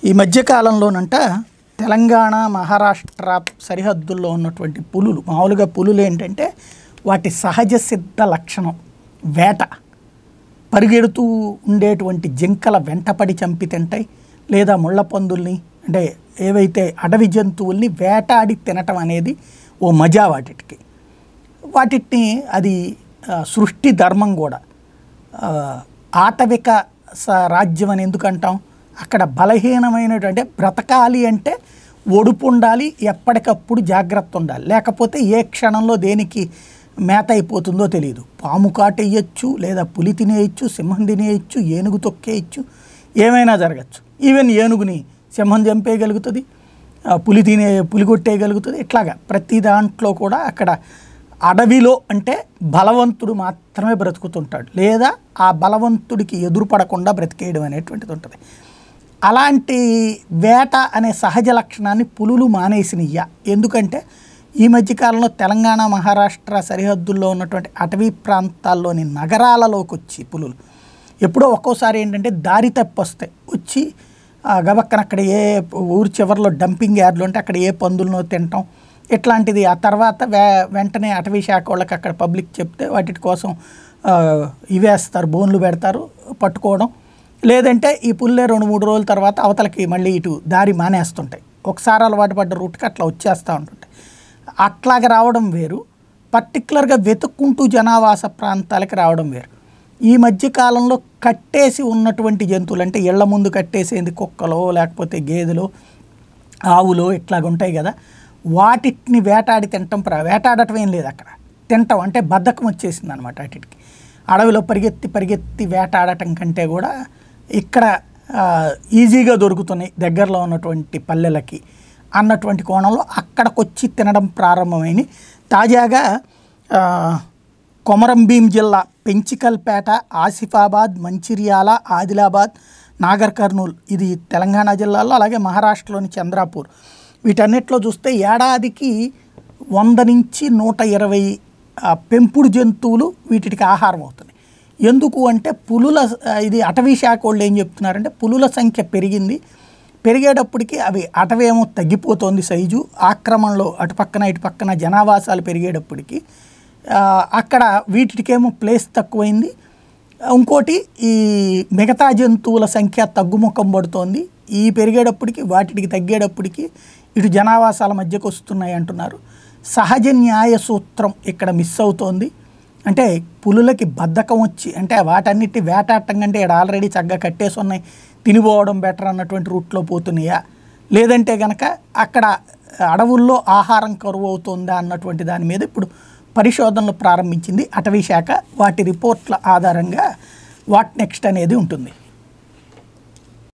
ఈ మధ్య కాలంలోనంట తెలంగాణ మహారాష్ట్ర సరిహద్దుల్లో ఉన్నటువంటి పులులు మామూలుగా పులులు ఏంటంటే వాటి సహజ సిద్ధ లక్షణం వేట పరిగెడుతూ ఉండేటువంటి జింకల వెంటపడి చంపి తింటాయి లేదా ముళ్ళ పందుల్ని అంటే ఏవైతే అడవి జంతువుల్ని వేటాడి తినటం అనేది ఓ మజా వాటికి వాటిని అది ఆ, సృష్టి ధర్మం కూడా ఆ, ఆటవిక స- రాజ్యం అని ఎందుకు అంటాం అక్కడ బలహీనమైనటువంటి బ్రతకాలి అంటే ఒడుపు ఉండాలి ఎప్పటికప్పుడు జాగ్రత్త ఉండాలి లేకపోతే ఏ క్షణంలో దేనికి మేత అయిపోతుందో తెలియదు పాము కాటేయచ్చు లేదా పులి తినేయచ్చు సింహం తినేయచ్చు ఏనుగు తొక్కేయచ్చు ఏమైనా జరగచ్చు ఈవెన్ ఏనుగుని సింహం చంపేయగలుగుతుంది ఆ, పులి తినే పులి కొట్టేయగలుగుతుంది ఇట్లాగా ప్రతి దాంట్లో కూడా అక్కడ అడవిలో అంటే బలవంతుడు మాత్రమే బ్రతుకుతుంటాడు లేదా ఆ బలవంతుడికి ఎదురుపడకుండా బ్రతికేయడం అనేటువంటిది ఉంటుంది అలాంటి వేట అనే సహజ లక్షణాన్ని పులులు మానేసినయ్య ఎందుకంటే ఈ మధ్యకాలంలో తెలంగాణ మహారాష్ట్ర సరిహద్దుల్లో ఉన్నటువంటి అటవీ ప్రాంతాల్లోని నగరాలలోకి వచ్చి పులులు ఎప్పుడో ఒక్కోసారి ఏంటంటే దారి తప్పి వస్తాయి వచ్చి ఆ, గబక్కన అక్కడ ఏ ఊరి చివరిలో డంపింగ్ యార్డ్లు ఉంటే అక్కడ ఏ పందులను తినటం ఇట్లాంటిది ఆ తర్వాత వే వెంటనే అటవీ శాఖ వాళ్ళకి అక్కడ పబ్లిక్ చెప్తే వాటి కోసం ఆ, ఇవేస్తారు బోన్లు పెడతారు పట్టుకోవడం లేదంటే ఈ పుల్లే రెండు మూడు రోజుల తర్వాత అవతలకి మళ్ళీ ఇటు దారి మానేస్తుంటాయి ఒకసారి అలవాటు పడ్డ రూట్కి అట్లా వచ్చేస్తూ ఉంటుంటాయి అట్లాగా రావడం వేరు పర్టికులర్గా వెతుక్కుంటూ జనావాస ప్రాంతాలకి రావడం వేరు ఈ మధ్య కాలంలో కట్టేసి ఉన్నటువంటి జంతువులు అంటే ఇళ్ల ముందు కట్టేసేది కుక్కలో లేకపోతే గేదెలో ఆవులో ఇట్లాగ ఉంటాయి కదా వాటిని వేటాడి తినటం ప్ర వేటాడటం ఏం లేదు అక్కడ తినటం అంటే బద్ధకం వచ్చేసింది అనమాట వాటికి అడవిలో పరిగెత్తి పరిగెత్తి వేటాడటం కంటే కూడా ఇక్కడ ఆ, ఈజీగా దొరుకుతున్నాయి దగ్గరలో ఉన్నటువంటి పల్లెలకి అన్నటువంటి కోణంలో అక్కడికొచ్చి తినడం ప్రారంభమైంది తాజాగా ఆ, కొమరంభీం జిల్లా పెంచికల్పేట ఆసిఫాబాద్ మంచిర్యాల ఆదిలాబాద్ నాగర్ కర్నూల్ ఇది తెలంగాణ జిల్లాలో అలాగే మహారాష్ట్రలోని చంద్రాపూర్ వీటన్నిటిలో చూస్తే ఏడాదికి వంద నుంచి నూట ఇరవై ఆ, పెంపుడు జంతువులు వీటికి ఆహారం అవుతుంది ఎందుకు అంటే పులుల ఆ, ఇది అటవీ శాఖ వాళ్ళు ఏం చెప్తున్నారంటే పులుల సంఖ్య పెరిగింది పెరిగేటప్పటికి అవి అటవేమో తగ్గిపోతోంది సైజు ఆక్రమణలో అటు పక్కన ఇటు పక్కన జనావాసాలు పెరిగేటప్పటికి ఆ, అక్కడ వీటికేమో ప్లేస్ తక్కువైంది ఇంకోటి ఈ మిగతా జంతువుల సంఖ్య తగ్గుముఖం పడుతోంది ఈ పెరిగేటప్పటికి వాటికి తగ్గేటప్పటికి ఇటు జనావాసాల మధ్యకు వస్తున్నాయి అంటున్నారు సహజ న్యాయ సూత్రం ఇక్కడ మిస్ అవుతోంది అంటే పులులకి బద్ధకం వచ్చి అంటే వాటన్నిటి వేటాడటం కంటే ఇక్కడ ఆల్రెడీ చక్కగా కట్టేసి ఉన్నాయి తినిపోవడం బెటర్ అన్నటువంటి రూట్లో పోతున్నాయా లేదంటే కనుక అక్కడ అడవుల్లో ఆహారం కరువు అవుతుందా అన్నటువంటి దాని మీద ఇప్పుడు పరిశోధనలు ప్రారంభించింది అటవీ శాఖ వాటి రిపోర్ట్ల ఆధారంగా వాట్ నెక్స్ట్ అనేది ఉంటుంది